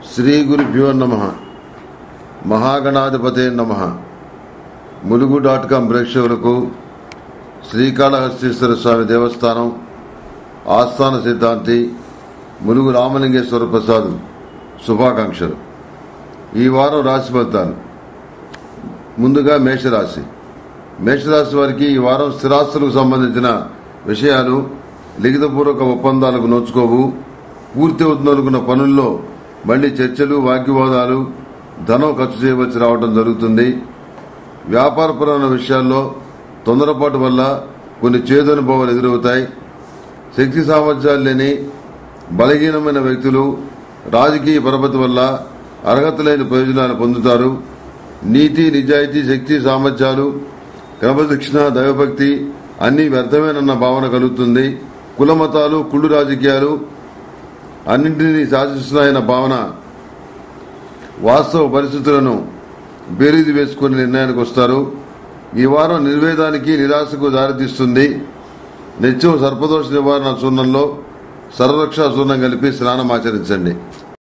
శ్రీ గురుభ్యో నమ మహాగణాధిపతే నమ ములుగు డాట్ కాం ప్రేక్షకులకు శ్రీకాళహస్తీశ్వర స్వామి దేవస్థానం ఆస్థాన సిద్ధాంతి ములుగు రామలింగేశ్వర ప్రసాద్ శుభాకాంక్షలు ఈ వారం రాశి ఫలితాలు ముందుగా మేషరాశి మేషరాశి వారికి ఈ వారం స్థిరాస్తులకు సంబంధించిన విషయాలు లిఖితపూర్వక ఒప్పందాలకు నోచుకోవు పూర్తి అవుతుందనుకున్న పనుల్లో మళ్లీ చర్చలు వాగ్వివాదాలు ధనం ఖర్చు చేయవలసి రావడం జరుగుతుంది వ్యాపారపరమైన విషయాల్లో తొందరపాటు వల్ల కొన్ని చేదు అనుభవాలు ఎదురవుతాయి శక్తి సామర్థ్యాలు లేని బలహీనమైన వ్యక్తులు రాజకీయ పరపతి వల్ల అర్హత లేని ప్రయోజనాలు పొందుతారు నీతి నిజాయితీ శక్తి సామర్థ్యాలు క్రమశిక్షణ దైవభక్తి అన్ని వ్యర్థమేనన్న భావన కలుగుతుంది కులమతాలు కుళ్ళు రాజకీయాలు అన్నింటినీ శాసిస్తున్నాయన్న భావన వాస్తవ పరిస్థితులను బేరీజు వేసుకుని నిర్ణయానికి వస్తారు ఈ వారం నిర్వేదానికి నిరాశకు దారితీస్తుంది నిత్యం సర్పదోష నివారణ చూర్ణంలో సర్వరక్షా చూర్ణం కలిపి స్నానం ఆచరించండి